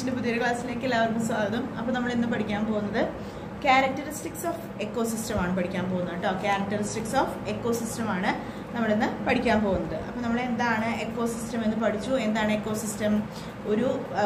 ഇംഗ്ലീഷിന്റെ പുതിയൊരു ക്ലാസ്സിലേക്ക് എല്ലാവർക്കും സ്വാഗതം അപ്പോൾ നമ്മൾ ഇന്ന് പഠിക്കാൻ പോകുന്നത് ക്യാരക്ടറിസ്റ്റിക്സ് ഓഫ് എക്കോസിസ്റ്റം ആണ് പഠിക്കാൻ പോകുന്നത് കേട്ടോ ക്യാരക്ടറിസ്റ്റിക്സ് ഓഫ് എക്കോസിസ്റ്റം ആണ് നമ്മളിന്ന് പഠിക്കാൻ പോകുന്നത് അപ്പോൾ നമ്മൾ എന്താണ് എക്കോസിസ്റ്റം എന്ന് പഠിച്ചു എന്താണ് എക്കോസിസ്റ്റം ഒരു ആ,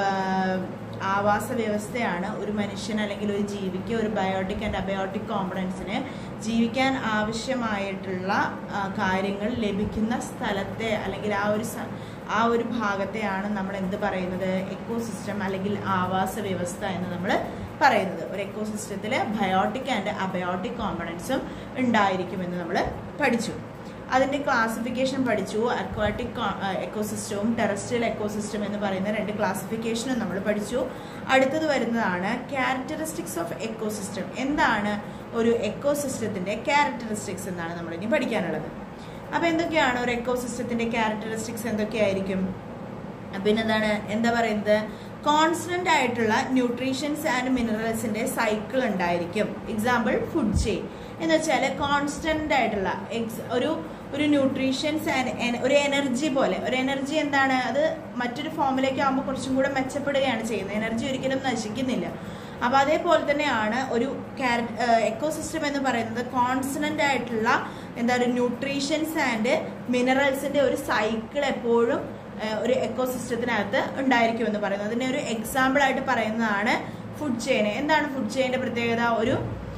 ആവാസ വ്യവസ്ഥയാണ് ഒരു മനുഷ്യൻ അല്ലെങ്കിൽ ഒരു ജീവിക്ക് ഒരു ബയോട്ടിക് ആൻഡ് അബയോട്ടിക് കോമ്പണൻസിന് ജീവിക്കാൻ ആവശ്യമായിട്ടുള്ള ആ, കാര്യങ്ങൾ ലഭിക്കുന്ന സ്ഥലത്തെ അല്ലെങ്കിൽ ആ ഒരു സ- ആ ഒരു ഭാഗത്തെയാണ് നമ്മൾ എന്ത് പറയുന്നത് എക്കോസിസ്റ്റം അല്ലെങ്കിൽ ആവാസ വ്യവസ്ഥ എന്ന് നമ്മൾ പറയുന്നത് ഒരു എക്കോസിസ്റ്റത്തിൽ ബയോട്ടിക് ആൻഡ് അബയോട്ടിക് കോമ്പണൻസും ഉണ്ടായിരിക്കുമെന്ന് നമ്മൾ പഠിച്ചു അതിന്റെ ക്ലാസിഫിക്കേഷൻ പഠിച്ചു അക്വാട്ടിക് എക്കോസിസ്റ്റവും ടെറസ്ട്രിയൽ എക്കോസിസ്റ്റം എന്ന് പറയുന്ന രണ്ട് ക്ലാസിഫിക്കേഷനും നമ്മൾ പഠിച്ചു അടുത്തത് വരുന്നതാണ് ക്യാരക്ടറിസ്റ്റിക്സ് ഓഫ് എക്കോസിസ്റ്റം എന്താണ് ഒരു എക്കോസിസ്റ്റത്തിന്റെ ക്യാരക്ടറിസ്റ്റിക്സ് എന്നാണ് നമ്മൾ ഇനി പഠിക്കാനുള്ളത് അപ്പൊ എന്തൊക്കെയാണ് ഒരു എക്കോസിസ്റ്റത്തിന്റെ ക്യാരക്ടറിസ്റ്റിക്സ് എന്തൊക്കെയായിരിക്കും പിന്നെന്താണ് എന്താ പറയുന്നത് കോൺസ്റ്റന്റ് ആയിട്ടുള്ള ന്യൂട്രീഷൻസ് ആൻഡ് മിനറൽസിന്റെ സൈക്കിൾ ഉണ്ടായിരിക്കും എക്സാമ്പിൾ ഫുഡ് ചെയിൻ എന്ന് വെച്ചാൽ കോൺസ്റ്റന്റ് ആയിട്ടുള്ള എക്സ് ഒരു ഒരു ന്യൂട്രീഷൻസ് ആൻഡ് ഒരു എനർജി പോലെ ഒരു എനർജി എന്താണ് അത് മറ്റൊരു ഫോമിലേക്ക് ആകുമ്പോൾ കുറച്ചും കൂടെ മെച്ചപ്പെടുകയാണ് ചെയ്യുന്നത് എനർജി ഒരിക്കലും നശിക്കുന്നില്ല അപ്പൊ അതേപോലെ തന്നെയാണ് ഒരു എക്കോസിസ്റ്റം എന്ന് പറയുന്നത് കോൺസ്റ്റന്റ് ആയിട്ടുള്ള എന്താ പറയുക ന്യൂട്രീഷൻസ് ആൻഡ് മിനറൽസിന്റെ ഒരു സൈക്കിൾ എപ്പോഴും ഏഹ്, ഒരു എക്കോസിസ്റ്റത്തിനകത്ത് ഉണ്ടായിരിക്കും എന്ന് പറയുന്നത് അതിന്റെ ഒരു എക്സാമ്പിൾ ആയിട്ട് പറയുന്നതാണ് ഫുഡ് ചെയിൻ എന്താണ് ഫുഡ് ചെയിന്റെ പ്രത്യേകത ഒരു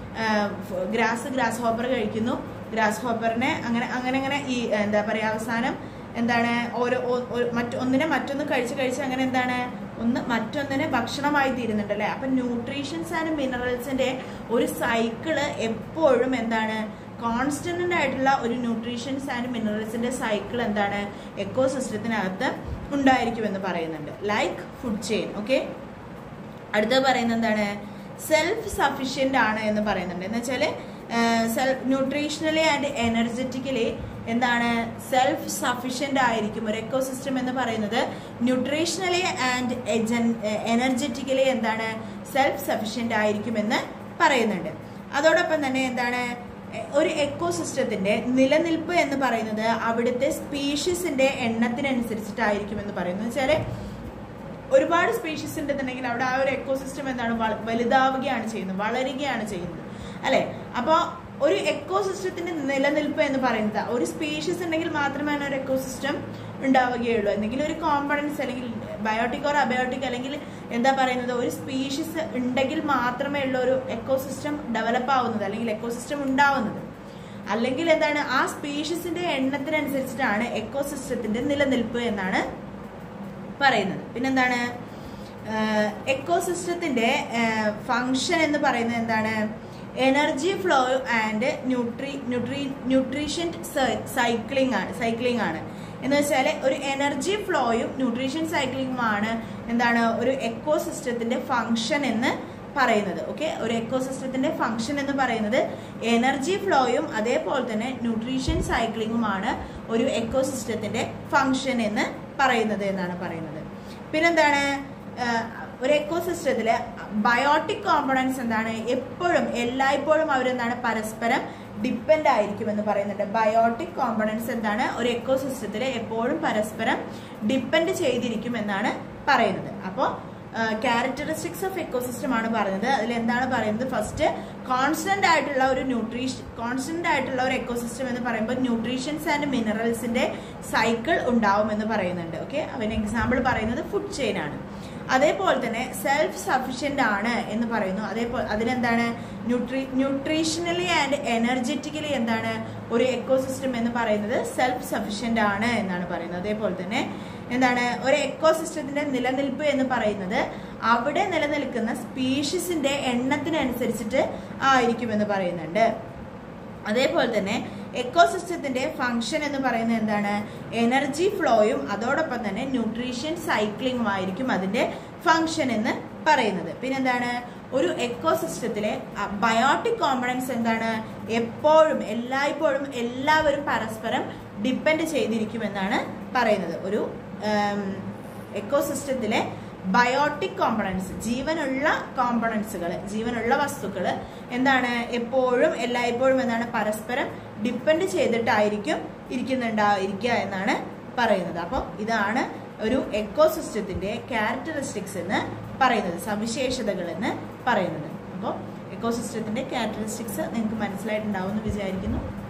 ഗ്രാസ് ഗ്രാസ് ഹോപ്പർ കഴിക്കുന്നു ഗ്രാസ് ഹോപ്പറിനെ അങ്ങനെ അങ്ങനെ അങ്ങനെ ഈ എന്താ പറയാ അവസാനം എന്താണ് ഓരോ ഓ- ഒരു മറ്റ് ഒന്നിനെ മറ്റൊന്ന് കഴിച്ച് കഴിച്ച് അങ്ങനെ എന്താണ് ഒന്ന് മറ്റൊന്നിനെ ഭക്ഷണമായി തീരുന്നുണ്ട് അല്ലെ അപ്പൊ ന്യൂട്രീഷൻസ് ആൻഡ് മിനറൽസിന്റെ ഒരു സൈക്കിള് എപ്പോഴും എന്താണ് കോൺസ്റ്റന്റ് ആയിട്ടുള്ള ഒരു ന്യൂട്രീഷൻസ് ആൻഡ് മിനറൽസിന്റെ സൈക്കിൾ എന്താണ് എക്കോസിസ്റ്റത്തിനകത്ത് ഉണ്ടായിരിക്കുമെന്ന് പറയുന്നുണ്ട് ലൈക്ക് ഫുഡ് ചെയിൻ ഓക്കെ അടുത്തത് പറയുന്നത് എന്താണ് സെൽഫ് സഫീഷ്യന്റ് ആണ് എന്ന് പറയുന്നുണ്ട് എന്ന് വെച്ചാല് സെൽഫ് ന്യൂട്രീഷണലി ആൻഡ് എനർജറ്റിക്കലി എന്താണ് സെൽഫ് സഫീഷ്യന്റ് ആയിരിക്കും ഒരു എക്കോസിസ്റ്റം എന്ന് പറയുന്നത് ന്യൂട്രീഷണലി ആൻഡ് എനർജറ്റിക്കലി എന്താണ് സെൽഫ് സഫീഷ്യന്റ് ആയിരിക്കുമെന്ന് പറയുന്നുണ്ട് അതോടൊപ്പം തന്നെ എന്താണ് എ- ഒരു എക്കോസിസ്റ്റത്തിന്റെ നിലനിൽപ്പ് എന്ന് പറയുന്നത് അവിടുത്തെ സ്പീഷീസിന്റെ എണ്ണത്തിനനുസരിച്ചിട്ടായിരിക്കും എന്ന് പറയുന്നത് വെച്ചാല് ഒരുപാട് സ്പീഷീസ് ഉണ്ടെന്നുണ്ടെങ്കിൽ അവിടെ ആ ഒരു എക്കോസിസ്റ്റം എന്താണ് വള- വലുതാവുകയാണ് ചെയ്യുന്നത് വളരുകയാണ് ചെയ്യുന്നത് അല്ലെ അപ്പോൾ ഒരു എക്കോസിസ്റ്റത്തിന്റെ നിലനിൽപ്പ് എന്ന് പറയുന്നത് ഒരു സ്പീഷീസ് ഉണ്ടെങ്കിൽ മാത്രമേ ഒരു എക്കോസിസ്റ്റം ഉണ്ടാവുകയുള്ളൂ എന്തെങ്കിലും ഒരു കോമ്പണൻസ് അല്ലെങ്കിൽ ബയോട്ടിക് ഓർ അബയോട്ടിക് അല്ലെങ്കിൽ എന്താ പറയുന്നത് ഒരു സ്പീഷീസ് ഉണ്ടെങ്കിൽ മാത്രമേ ഉള്ള ഒരു എക്കോസിസ്റ്റം ഡെവലപ്പ് ആവുന്നത് അല്ലെങ്കിൽ എക്കോസിസ്റ്റം ഉണ്ടാവുന്നത് അല്ലെങ്കിൽ എന്താണ് ആ സ്പീഷീസിന്റെ എണ്ണത്തിനനുസരിച്ചിട്ടാണ് എക്കോസിസ്റ്റത്തിന്റെ നിലനിൽപ്പ് എന്നാണ് പറയുന്നത് പിന്നെന്താണ് എക്കോസിസ്റ്റത്തിന്റെ ഫങ്ഷൻ എന്ന് പറയുന്നത് എന്താണ് energy flow and nutri nutri nutrition cycling ആണ് സൈക്ലിംഗ് ആണ് എന്ന് വെച്ചാൽ ഒരു എനർജി ഫ്ലോയും ന്യൂട്രീഷൻ സൈക്ലിംഗുമാണ് എന്താണ് ഒരു എക്കോസിസ്റ്റത്തിന്റെ ഫങ്ഷൻ എന്ന് പറയുന്നത് ഓക്കെ ഒരു എക്കോസിസ്റ്റത്തിന്റെ ഫങ്ഷൻ എന്ന് പറയുന്നത് എനർജി ഫ്ലോയും അതേപോലെ തന്നെ ന്യൂട്രീഷൻ സൈക്ലിങ്ങുമാണ് ഒരു എക്കോസിസ്റ്റത്തിന്റെ ഫങ്ഷൻ എന്ന് പറയുന്നത് എന്നാണ് പറയുന്നത് പിന്നെന്താണ് ആഹ്, ഒരു എക്കോസിസ്റ്റത്തില് ബയോട്ടിക് കോമ്പണൻസ് എന്താണ് എപ്പോഴും എല്ലായ്പ്പോഴും അവരെന്താണ് പരസ്പരം ഡിപ്പെൻഡ് ആയിരിക്കും എന്ന് പറയുന്നുണ്ട് ബയോട്ടിക് കോമ്പണൻസ് എന്താണ് ഒരു എക്കോസിസ്റ്റത്തിൽ എപ്പോഴും പരസ്പരം ഡിപ്പെൻഡ് ചെയ്തിരിക്കും എന്നാണ് പറയുന്നത് അപ്പോൾ ക്യാരക്ടറിസ്റ്റിക്സ് ഓഫ് എക്കോസിസ്റ്റം ആണ് പറയുന്നത് അതിൽ എന്താണ് പറയുന്നത് ഫസ്റ്റ് കോൺസ്റ്റന്റ് ആയിട്ടുള്ള ഒരു ന്യൂട്രീഷൻ കോൺസ്റ്റന്റ് ആയിട്ടുള്ള ഒരു എക്കോസിസ്റ്റം എന്ന് പറയുമ്പോൾ ന്യൂട്രീഷൻസ് ആൻഡ് മിനറൽസിന്റെ സൈക്കിൾ ഉണ്ടാവും എന്ന് പറയുന്നുണ്ട് ഓക്കെ അവന് എക്സാമ്പിൾ പറയുന്നത് ഫുഡ് ചെയിൻ ആണ് അതേപോലെ തന്നെ സെൽഫ് സഫീഷ്യന്റ് ആണ് എന്ന് പറയുന്നു അതേപോലെ അതിനെന്താണ് ന്യൂട്രി ന്യൂട്രീഷണലി ആൻഡ് എനർജറ്റിക്കലി എന്താണ് ഒരു എക്കോസിസ്റ്റം എന്ന് പറയുന്നത് സെൽഫ് സഫീഷ്യന്റ് ആണ് എന്നാണ് പറയുന്നത് അതേപോലെ തന്നെ എന്താണ് ഒരു എക്കോസിസ്റ്റത്തിന്റെ നിലനിൽപ്പ് എന്ന് പറയുന്നത് അവിടെ നിലനിൽക്കുന്ന സ്പീഷീസിന്റെ എണ്ണത്തിനനുസരിച്ചിട്ട് ആയിരിക്കുമെന്ന് പറയുന്നുണ്ട് അതേപോലെ തന്നെ എക്കോസിസ്റ്റത്തിന്റെ ഫങ്ഷൻ എന്ന് പറയുന്നത് എന്താണ് എനർജി ഫ്ലോയും അതോടൊപ്പം തന്നെ ന്യൂട്രീഷൻ സൈക്ലിംഗും ആയിരിക്കും അതിന്റെ ഫങ്ഷൻ എന്ന് പറയുന്നത് പിന്നെന്താണ് ഒരു എക്കോസിസ്റ്റത്തിലെ ബയോട്ടിക് കോമ്പണൻസ് എന്താണ് എപ്പോഴും എല്ലായ്പ്പോഴും എല്ലാവരും പരസ്പരം ഡിപ്പെൻഡ് ചെയ്തിരിക്കുമെന്നാണ് പറയുന്നത് ഒരു എക്കോസിസ്റ്റത്തിലെ ബയോട്ടിക് കോമ്പണൻസ് ജീവനുള്ള കോമ്പണൻസുകൾ ജീവനുള്ള വസ്തുക്കൾ എന്താണ് എപ്പോഴും എല്ലായ്പ്പോഴും എന്താണ് പരസ്പരം ഡിപ്പെൻഡ് ചെയ്തിട്ടായിരിക്കും ഇരിക്കുന്നുണ്ടായിരിക്കുക എന്നാണ് പറയുന്നത് അപ്പോൾ ഇതാണ് ഒരു എക്കോസിസ്റ്റത്തിന്റെ ക്യാരക്ടറിസ്റ്റിക്സ് എന്ന് പറയുന്നത് സവിശേഷതകൾ എന്ന് പറയുന്നത് അപ്പോൾ എക്കോസിസ്റ്റത്തിന്റെ ക്യാരക്ടറിസ്റ്റിക്സ് നിങ്ങൾക്ക് മനസ്സിലായിട്ടുണ്ടാവും എന്ന് വിചാരിക്കുന്നു